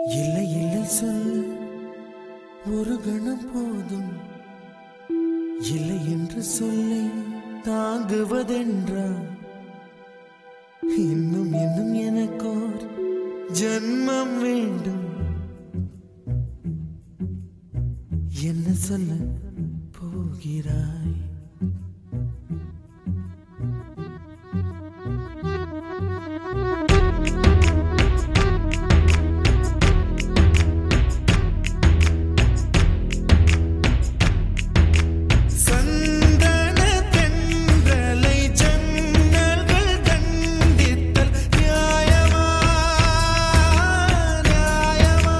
இல்லை இல்லை சொல்ல ஒரு கணம் போதும் இல்லை என்று சொல்லை தாங்குவதென்றா இன்னும் இன்னும் எனக்கோர் ஜன்மம் வேண்டும் என்ன சொல்ல போகிறாய் சந்தன தென்றலை ஜன்னல்கள் தண்டித்தல் நியாயமா நியாயமா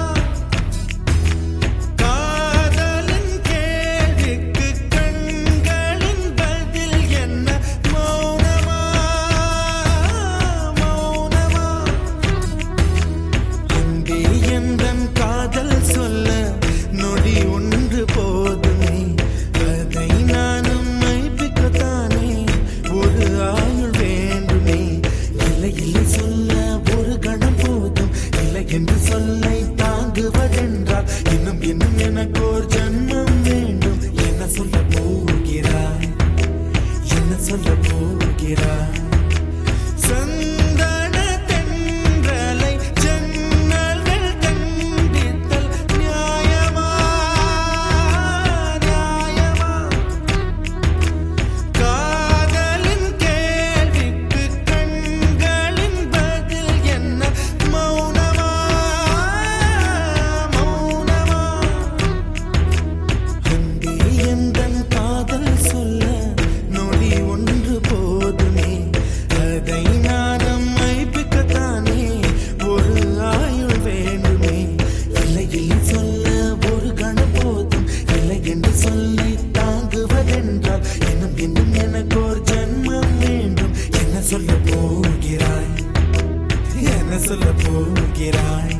காதலின் கேள்விக்கு கண்களின் பதில் என்ன மௌனமா மௌனமா அங்கே எந்தன் காதல் சொல்ல நொடி ஒன்று போதுமே அதை நானும் மைப்பிக்கத்தானே ஒரு ஆயுள் வேண்டுமே இல்லை இல்லை சொல்ல ஒரு கணம் போதும் இல்லை என்று சொல்லை தாங்குவதென்றால் இன்னும் இன்னும் எனக்கு ஒரு ஜன்மம் வேண்டும் என்ன சொல்ல போகிறாய் என்ன சொல்ல போகிறாய் சந்தன தென்றலை ஜன்னல்கள் தண்டித்தல் நியாயமா நியாயமா காதலின் கேள்விக்கு கண்களின் பதில் என்ன மௌனமா மௌனமா அன்பே எந்தன் காதல் சொல்ல நொடி ஒன்று போதுமே அதை நானும் மைப்பிக்கத்தானே ஒரு ஆயுள் வேண்டுமே இல்லை இல்லை சொல்ல ஒரு கணம் போதும் இல்லை என்று சொல்லி தாங்குவதென்றால் இன்னும் இன்னும் எனக்கு ஒரு ஜன்மம் வேண்டும் என்ன சொல்ல போகிறாய் என்ன சொல்ல போகிறாய்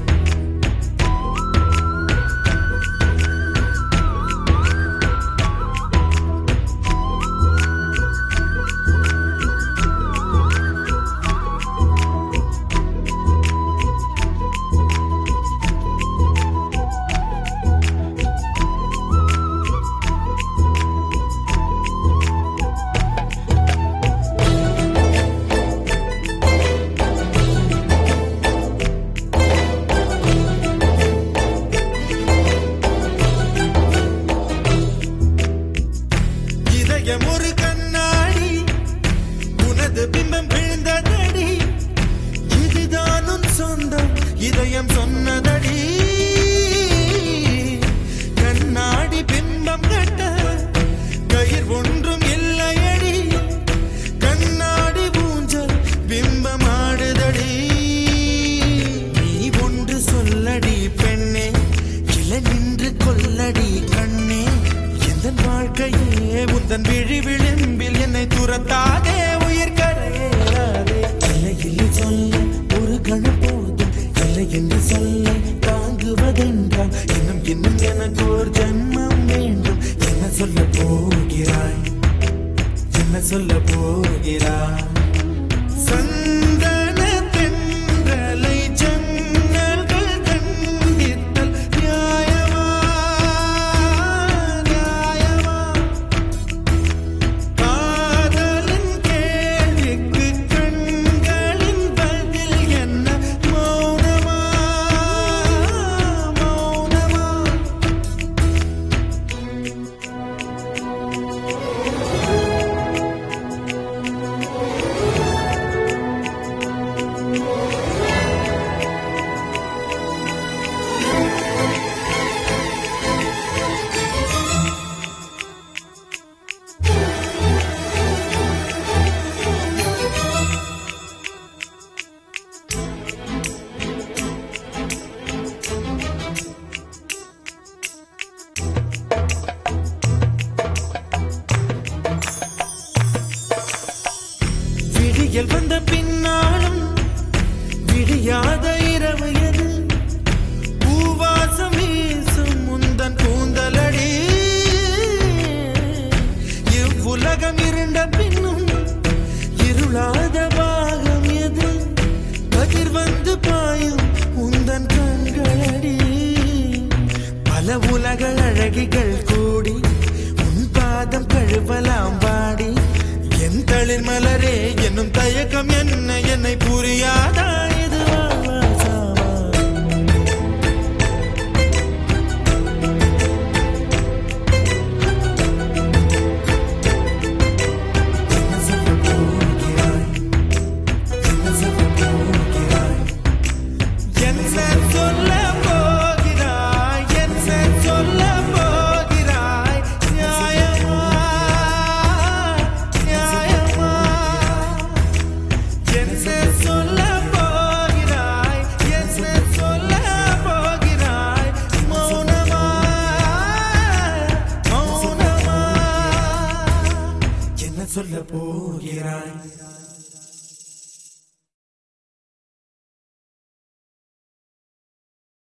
இதயம் ஒரு கண்ணாடி உனது பிம்பம் விழுந்ததடி இதுதான் உன் சொந்தம் இதயம் சொன்னதடி கண்ணாடி பிம்பம் கட்ட கயிர் ஒன்றும் இல்லையடி கண்ணாடி ஊஞ்சல் பிம்பம் ஆடுதடி நீ ஒன்று சொல்லடி பெண்ணே கிளை நின்று கொல்லடி கண்ணே எந்த வாழ்க்கையே உந்தன் விழி விளிம்பில் என்னை துரத்தாதே உயிர் கரையேறாதே இல்லை இல்லை சொல்ல ஒரு கணம் போதும் இல்லை என்று சொல்ல தாங்குவதென்றால் இன்னும் இன்னும் எனக்கு ஒரு ஜன்மம் வேண்டும் என்ன சொல்ல போகிறாய் என்ன சொல்ல போகிறாய் சந்தன தென்றலை ஜன்னல்கள் தண்டித்தல் நியாயமா நியாயமா காதலின் கேள்விக்கு கண்களின் பதில் என்ன மௌனமா மௌனமா சொல்ல